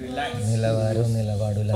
നിലവാരവും നിലപാടില്ല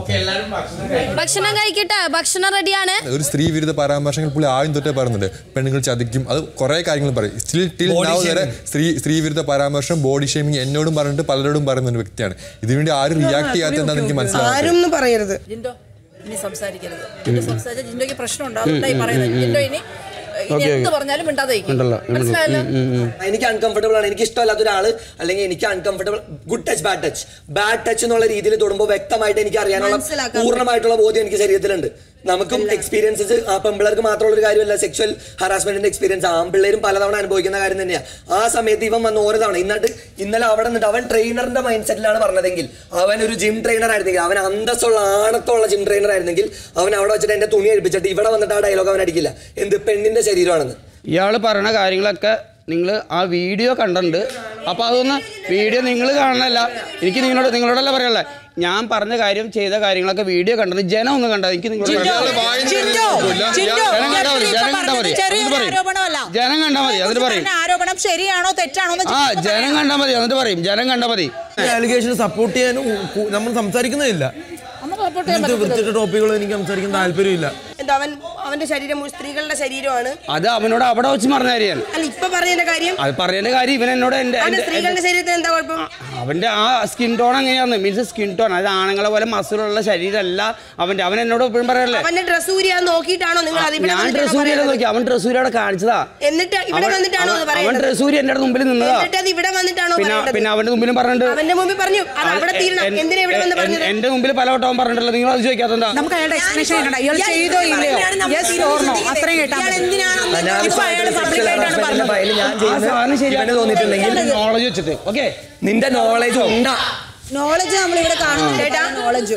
ഭക്ഷണം കഴിക്കട്ടെ ഭക്ഷണം റെഡിയാണ് ഒരു സ്ത്രീ വിരുദ്ധ പരാമർശങ്ങൾ പുള്ളി ആദ്യം തൊട്ടേ പറയുന്നുണ്ട് പെണ്ണുങ്ങൾ ചതിക്കും അത് കുറെ കാര്യങ്ങൾ പറയും സ്റ്റിൽ ടിൽ നാവ് വരെ സ്ത്രീ സ്ത്രീ വിരുദ്ധ പരാമർശം ബോഡി ഷേമിങ് എന്നോടും പറഞ്ഞിട്ട് പലരോടും പറയുന്ന ഒരു വ്യക്തിയാണ് ഇതിനുവേണ്ടി ആരും റിയാക്ട് ചെയ്യാത്ത എന്താണെന്ന് എനിക്ക് മനസ്സിലാവും ആരും ഒന്നും പറയരുത് ജിൻഡോ ഇനി സംസാരിക്കരുത് ജിൻഡോ സംസാരിച്ചാൽ ജിൻഡോയ്ക്ക് പ്രശ്നം ഉണ്ടാവും ഈ പറയുന്നത് ജിൻഡോ ഇനി ഇനി എന്ത് പറഞ്ഞാലും മിണ്ടാതെ മനസ്സിലായല്ലോ എനിക്ക് അൺകംഫർട്ടബിൾ ആണ് എനിക്ക് ഇഷ്ടമല്ലാത്ത ഒരാള് അല്ലെങ്കിൽ എനിക്ക് uncomfortable good touch bad touch bad touch എന്നുള്ള രീതിയിൽ തൊടുമ്പോൾ വ്യക്തമായിട്ട് എനിക്ക് അറിയാനുള്ള മനസ്സിലാക്കാൻ പൂർണ്ണമായിട്ടുള്ള ബോധ്യം എനിക്ക് ശരീരത്തിലുണ്ട് നമുക്കും എക്സ്പീരിയൻസസ് ആ പെമ്പിള്ളേർക്ക് മാത്രമുള്ള ഒരു കാര്യമല്ല സെക്ഷൽ ഹറാസ്മെന്റിന്റെ എക്സ്പീരിയൻസ് ആമ്പിള്ളേരും പലതവണ അനുഭവിക്കുന്ന കാര്യം തന്നെയാണ് ആ സമയത്ത് ഇവൻ വന്ന് ഓരോ തവണ ഇന്നിട്ട് ഇന്നലെ അവിടെ നിന്നിട്ട് അവൻ ട്രെയിനറിന്റെ മൈൻഡ് സെറ്റിലാണ് പറഞ്ഞതെങ്കിൽ അവൻ ഒരു ജിം ട്രെയിനർ ആയിരുന്നെങ്കിൽ അവൻ അന്തസ്സുള്ള ആണത്തുള്ള ജിം ട്രെയിനർ ആയിരുന്നെങ്കിൽ അവൻ അവിടെ വെച്ചിട്ട് എന്റെ തുണി അഴിപ്പിച്ചിട്ട് ഇവിടെ വന്നിട്ട് ആ ഡയലോഗ് അവൻ അടിക്കില്ല എന്ത് പെണ്ണിന്റെ ശരീരമാണെന്ന് ഇയാൾ പറയണ കാര്യങ്ങളൊക്കെ നിങ്ങൾ ആ വീഡിയോ കണ്ടിട്ടുണ്ട് അപ്പോൾ അതൊന്ന് വീഡിയോ നിങ്ങൾ കാണണല്ല എനിക്ക് നിങ്ങളോട് നിങ്ങളോടല്ല പറയല്ലേ ഞാൻ പറഞ്ഞ കാര്യം ചെയ്ത കാര്യങ്ങളൊക്കെ വീഡിയോ കണ്ടത് ജനം ഒന്ന് കണ്ടത് എനിക്ക് നിങ്ങളോട് ജിൻഡോ ജിൻഡോ ജനം കണ്ടാ മതി ഇപ്പൊ ജനം കണ്ടാ മതി പറഞ്ഞത് ചെറിയൊരു എന്നിട്ട് പറയും ആരോപണമല്ല ജനം കണ്ടാ മതി എന്നിട്ട് പറയും പറഞ്ഞ ആരോപണം ശരിയാണോ തെറ്റാണോ എന്ന് ആ ജിൻഡോ ജനം കണ്ടാ മതി എന്നിട്ട് പറയും ജനം കണ്ടാ മതി അലിഗേഷൻ സപ്പോർട്ട് ചെയ്യാനും കു- നമ്മൾ സംസാരിക്കുന്നില്ല നമുക്ക് സപ്പോർട്ട് ചെയ്യാൻ ഇങ്ങനത്തെ വൃത്തിയുടെ ടോപ്പിക്കുകൾ എനിക്ക് സംസാരിക്കാൻ താല്പര്യമില്ല എന്താ അവൻ അവന്റെ ശരീരം മുഴുവൻ സ്ത്രീകളുടെ ശരീരമാണ് അത് അവനോട് അവിടെ വെച്ച് പറഞ്ഞ കാര്യമാണ് അല്ല ഇപ്പൊ പറയുന്ന കാര്യം അത് പറയേണ്ട കാര്യം ഇവൻ എന്നോട് എൻ്റെ അവന്റെ എൻ്റെ- സ്ത്രീകളുടെ ശരീരത്തിന് എന്താ കുഴപ്പം അവന്റെ ആ സ്കിൻ ടോൺ എങ്ങനെയാന്ന് മീൻസ് സ്കിൻ ടോൺ അത് ആണുങ്ങളെ പോലെ മസിലുള്ള ശരീരമല്ല അവന്റെ അവൻ എന്നോട് എപ്പോഴും പറയല്ലേ അവന്റെ ഡ്രസ് ഊരിയാന്ന് നോക്കിയിട്ടാണോ നിങ്ങൾ അത് ഇവിടെ ഞാൻ വന്നിട്ടാണോ ഡ്രസ്സൂരി പറയുന്നത്? നോക്കി അവൻ ഡ്രസ്സൂരി അവിടെ കാണിച്ചതാ എന്നിട്ട് ഇവിടെ അവൻ- വന്നിട്ടാണോ അത് അവൻ- അവൻ പറയുന്നത് ഡ്രസ്സൂരി എന്റെ മുമ്പിൽ നിന്നതാ എന്നിട്ട് അത് ഇവിടെ വന്നിട്ടാണോ പിന്നെ പറയേണ്ടത് പിന്നെ അവന്റെ മുമ്പിലും പറഞ്ഞിട്ട് അവന്റെ മുമ്പിൽ പറഞ്ഞു അത് അവിടെ തീരണം എൻ- എന്തിനാ ഇവിടെ വന്ന് എൻ- പറഞ്ഞത് എന്റെ മുമ്പിൽ പല വട്ടവും പറഞ്ഞിട്ടുള്ളത് നിങ്ങൾ അത് ചോദിക്കാത്തതാ നമുക്ക് അയാളുടെ എക്സ്പ്ലനേഷൻ കേൾക്കണ്ട ഇയാൾ ചെയ്തോ ഇല്ലയോ യെസ് ഓർണോ അത്രയും കേട്ടാ മതി. ഇപ്പൊ അയാൾ പബ്ലിക് ആയിട്ടാണ് പറഞ്ഞത് ഫയൽ ഞാൻ ആ ചെയ്യുന്നത് സാധനം ഇവന് തോന്നിയിട്ടുണ്ടെങ്കിൽ നോളജ് വെച്ചിട്ട് ഓക്കെ നിന്റെ നോളേജ് ഉണ്ടാ നോളജ് നമ്മൾ ഇവിടെ കാണുന്നുണ്ട് കേട്ടാ നോളജ്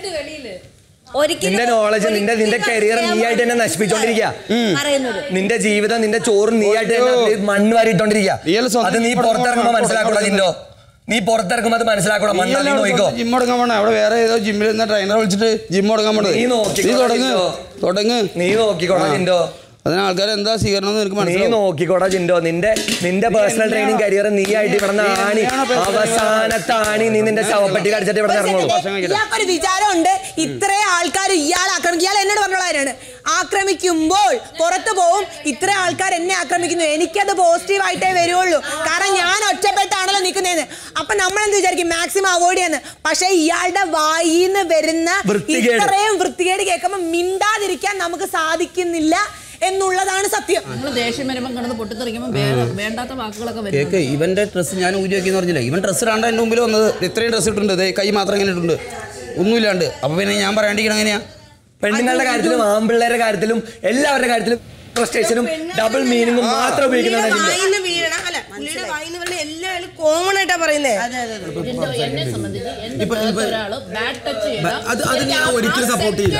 നിന്റെ നോളജ് നിന്റെ നിന്റെ കരിയർ നീ ആയിട്ട് തന്നെ നശിപ്പിച്ചോണ്ടിരിക്കുക പറയുന്നത് നിന്റെ ജീവിതം നിന്റെ ചോറ് നീ ആയിട്ട് തന്നെ മണ്ണ് വാരിട്ടോണ്ടിരിക്കുക ഇയാള് സ്വന്തം അത് നീ പുറത്തിറങ്ങുമ്പോ മനസ്സിലാക്കണം നിന്നോ നീ പുറത്തിറങ്ങുമ്പോ അത് മനസ്സിലാക്കണം മണ്ണല്ലി നോയിക്കോ ജിം തുടങ്ങാൻ പോണേ അവിടെ വേറെ ഏതോ ജിമ്മിൽ നിന്ന് ട്രെയിനറെ വിളിച്ചിട്ട് ജിം തുടങ്ങാൻ പോണത് നീ നോക്കിക്കോ, നീ തുടങ്ങ് ജിൻഡോ. തുടങ്ങ് നീ നോക്കിക്കോടാ ജിൻഡോ അതിന് ആൾക്കാർ എന്താ സ്വീകരണം എന്ന് നിനക്ക് നീ മനസ്സിലാവും നോക്കിക്കോടാ ജിൻഡോ നിന്റെ നിന്റെ പേഴ്സണൽ ട്രെയിനിങ് കരിയർ നീ ആയിട്ട് ഇവിടെ ആണി അവസാനത്തെ ആണി നീ നിന്റെ ശവപ്പെട്ടി കടിച്ചിട്ട് ഇവിടെ ഇറങ്ങുള്ളൂ ഇയാൾക്കൊരു വിചാരമുണ്ട് ഇത്രേ ആൾക്കാർ ഇയാൾ ആക്രമിക്കും ഇയാൾ എന്നോട് പറഞ്ഞ കാര്യമാണ് ആക്രമിക്കുമ്പോൾ പുറത്തു പോവും ഇത്ര ആൾക്കാർ എന്നെ ആക്രമിക്കുന്നു എനിക്കത് പോസിറ്റീവ് ആയിട്ടേ വരുള്ളൂ കാരണം ഞാൻ ഒറ്റപ്പെട്ടാണല്ലോ നിൽക്കുന്നതെന്ന് അപ്പൊ നമ്മൾ എന്ത് വിചാരിക്കും മാക്സിമം അവോയ്ഡ് ചെയ്യുന്നത് പക്ഷെ ഇയാളുടെ വായിന്ന് വരുന്ന വൃത്തികേട്. ഇത്രയും വൃത്തികേട് കേൾക്കുമ്പോൾ മിണ്ടാതിരിക്കാൻ നമുക്ക് സാധിക്കുന്നില്ല എന്നുള്ളതാണ് സത്യം നമ്മൾ ദേഷ്യം വരുമ്പോൾ കിടന്ന് പൊട്ടിത്തെറിക്കുമ്പോൾ വേ- വേണ്ടാത്ത വാക്കുകളൊക്കെ വരും കേക്ക് ഇവന്റെ ഡ്രസ്സ് ഞാൻ ഊരി വെക്കിന്ന് പറഞ്ഞില്ല ഇവൻ ഡ്രസ്സ് ഇടാണ്ട് എൻ്റെ മുമ്പിൽ വന്നത് ഇത്രയും ഡ്രസ്സ് ഇട്ടിട്ടുണ്ട് ദേ കൈ മാത്രം ഇങ്ങനെ ഇട്ടിട്ടുണ്ട് ഒന്നുമില്ലാണ്ട് അപ്പൊ പിന്നെ ഞാൻ പറയാണ്ടിരിക്കണം എങ്ങനെയാ പെണ്ണുങ്ങളുടെ കാര്യത്തിലും ആമ്പിള്ളേരുടെ കാര്യത്തിലും എല്ലാവരുടെ കാര്യത്തിലും ഫ്രസ്ട്രേഷനും ഡബിൾ മീനിങ്ങും മാത്രം ഉപയോഗിക്കുന്നതാണ് ജിൻഡോ വായിന്ന് വീഴണം അല്ല പുള്ളിയുടെ വായിന്ന് വീണ എല്ലാവരും കോമൺ ആയിട്ടാ പറയുന്നേ ജിൻഡോ, എന്നെ സംബന്ധിച്ച് എന്റെ പേർക്ക് ഒരാള് ബാഡ് ടച്ച് അത് അത് ഞാൻ ഒരിക്കലും സപ്പോർട്ട് ചെയ്യില്ല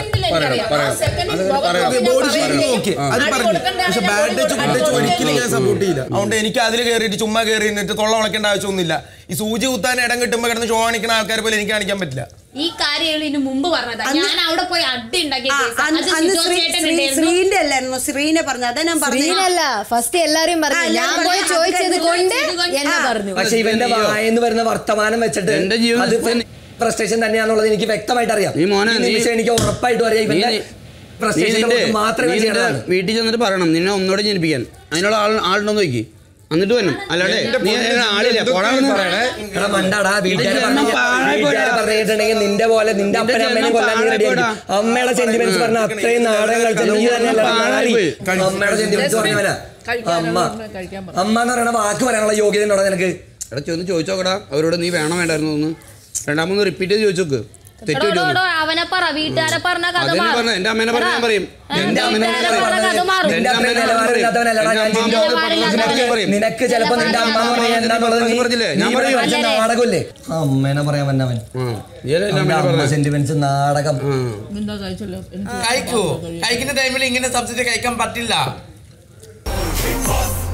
ബോഡി ഷേമിംഗ് ഓക്കെ അത് പറഞ്ഞു പക്ഷെ ബാഡ് ടച്ച് ഗുഡ് ടച്ച് ഒരിക്കലും ഞാൻ സപ്പോർട്ട് ചെയ്യില്ല അതുകൊണ്ട് എനിക്ക് അതിൽ കയറിയിട്ട് ചുമ്മാ കയറി നിന്നിട്ട് തൊള്ള വളയ്ക്കേണ്ട ആവശ്യമൊന്നുമില്ല ഈ സൂചി കുത്താൻ ഇടം കിട്ടുമ്പോൾ കിടന്ന് ഷോ കാണിക്കുന്ന ആൾക്കാരെ പോലെ എനിക്ക് കാണിക്കാൻ പറ്റില്ല ഈ കാര്യം ഇതിനു മുമ്പ് പറഞ്ഞതാ ഞാൻ അവിടെ പോയി അടി ഉണ്ടാക്കിയ ആ, കേസാ. അന്ന് അത് അന്ന് സിജോ ശ്രീ- ചേട്ടൻ ശ്രീ- ഉണ്ടായിരുന്നു. ശ്രീന്റെ അല്ലായിരുന്നു ശ്രീനെ പറഞ്ഞു അതാ ഞാൻ പറഞ്ഞു സ്ക്രീനല്ല ഫസ്റ്റ് എല്ലാരും പറഞ്ഞു ആ, ഞാൻ ഞാൻ പോയി പറഞ്ഞു. ചോദിച്ചത് കൊണ്ട് എന്നെ ആ. പറഞ്ഞു പക്ഷെ ഇവന്റെ വായെന്ന് വരുന്ന വർത്തമാനം വെച്ചിട്ട് എന്റെ ജീവിതത്തിൽ അത് ഫ്രസ്ട്രേഷൻ തന്നെയാണെന്നുള്ളത് എനിക്ക് വ്യക്തമായിട്ട് അറിയാം നീ മോനെ, ഈ നിമിഷം നീ- എനിക്ക് ഉറപ്പായിട്ടും അറിയാം ഇവന്റെ നീ- നീ ഫ്രസ്ട്രേഷൻ നിന്റെ മാത്രമേ നീ നിന്റെ ചെയ്യണം വീട്ടിൽ ചെന്നിട്ട് പറയണം നിന്നെ ഒന്നുകൂടെ ജനിപ്പിക്കാൻ അതിനുള്ള ആൾ ആളുണ്ടോ നോക്കി എന്നിട്ട് വരണം അല്ലാതെ നീ അതിന് ആളില്ല പോടാന്ന് എടാ മണ്ടാടാ വീട്ടുകാരെ ജന്മം പാഴായി പോയടാ. പറഞ്ഞിട്ടുണ്ടെങ്കിൽ നിന്റെ പോലെ നിന്റെ അപ്പനും ജന്മം അമ്മേനെ കൊല്ലാൻ നീ പാഴായി ready പോയടാ. ആയിരിക്കും. അമ്മയുടെ സെന്റിമെന്റ്സ് പറഞ്ഞ അത്രയും നാടകം കളിച്ച നീ തന്നെ അല്ലടാ പാഴായി നാറി. പോയി. അമ്മയുടെ സെന്റിമെന്റ്സ് പറഞ്ഞവനാ അമ്മ കഴിക്കാൻ അമ്മ എന്ന് പറയുന്ന വാക്ക് പറയാനുള്ള യോഗ്യത ഉണ്ടോ നിനക്ക് എടാ ചെന്ന് ചോദിച്ചോക്കടാ അവരോട് നീ വേണോ വേണ്ടായിരുന്നു എന്ന് രണ്ടാമത് റിപ്പീറ്റ് ചെയ്ത് ചോദിച്ചോക്ക് തെറ്റ് എടോ, എടോ, പറ്റുമോ എടോ, അവനെ പറ വീട്ടുകാരെ പറഞ്ഞ കഥ അതെന്നെ മാറും പറഞ്ഞ എന്റെ അമ്മേനെ പറഞ്ഞ ഞാൻ പറയും എടാ, എന്റെ അമ്മേനെ വീട്ടുകാരെ പറഞ്ഞ പറഞ്ഞ കഥ മാറും നിന്റെ അത്രയും നിലവാരമില്ലാത്തവനല്ലടാ ഞാൻ ജിൻഡോ. നിനക്ക് പറയും. നിനക്ക് ചിലപ്പോ നിന്റെ അമ്മ എന്ന് പറഞ്ഞാൽ എന്താന്നുള്ളത് നീ പറഞ്ഞില്ലേ? ഞാൻ നീ ഇവിടെ പറയും. കളിച്ച നാടകമില്ലേ അമ്മേനെ പറയാൻ വന്നവൻ ആ ഇയാളെ എന്റെ അമ്മേനെ പറഞ്ഞ സെന്റിമെന്റ്സ് നാടകം എന്താ കഴിച്ചല്ലോ എനിക്ക് കഴിക്കൂ കഴിക്കുന്ന ടൈമിൽ ഇങ്ങനെ സബ്ജക്റ്റ് കഴിക്കാൻ പറ്റില്ല